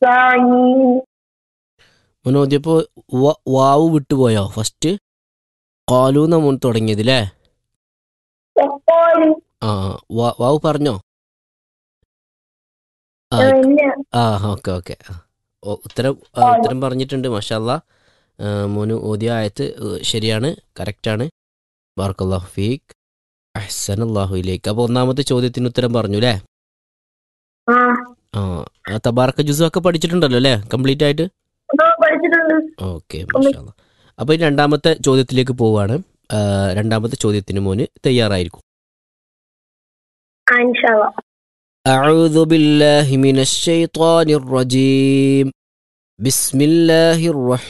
نستعين മോൻ ഓതിയപ്പോൾ വാവ് വിട്ടുപോയോ ഫസ്റ്റ് കാലു എന്നാ മോൻ തുടങ്ങിയത് അല്ലേ وقالوا ആ വാ- വാവ് പറഞ്ഞോ ആ إن ആ ഓക്കെ ഓക്കെ ഉത്തരം ആ, ഉത്തരം പറഞ്ഞിട്ടുണ്ട് മഷാല്ല മോന് ഓതിയ ആയത്ത് ഏ, ശരിയാണ് കറക്റ്റാണ് ബാർക്കല്ലാഹു ഫീഖ് അഹ്സൻ അള്ളാഹുയിലേക്ക് അപ്പോൾ ഒന്നാമത്തെ ചോദ്യത്തിന് ഉത്തരം പറഞ്ഞു അല്ലേ آه ആ ആ തബാറക്ക ജുസു ഒക്കെ പഠിച്ചിട്ടുണ്ടല്ലോ അല്ലേ കംപ്ലീറ്റ് ആയിട്ട് أنا പഠിച്ചിട്ടുണ്ട് ഓക്കെ മഷാല്ല അപ്പോൾ ഇനി രണ്ടാമത്തെ ചോദ്യത്തിലേക്ക് പോവുകയാണ് ആ, രണ്ടാമത്തെ ചോദ്യത്തിന് മോന് തയ്യാറായിരിക്കും آه إن شاء الله أعوذ بالله من الشيطان الرجيم بسم الله الرحمن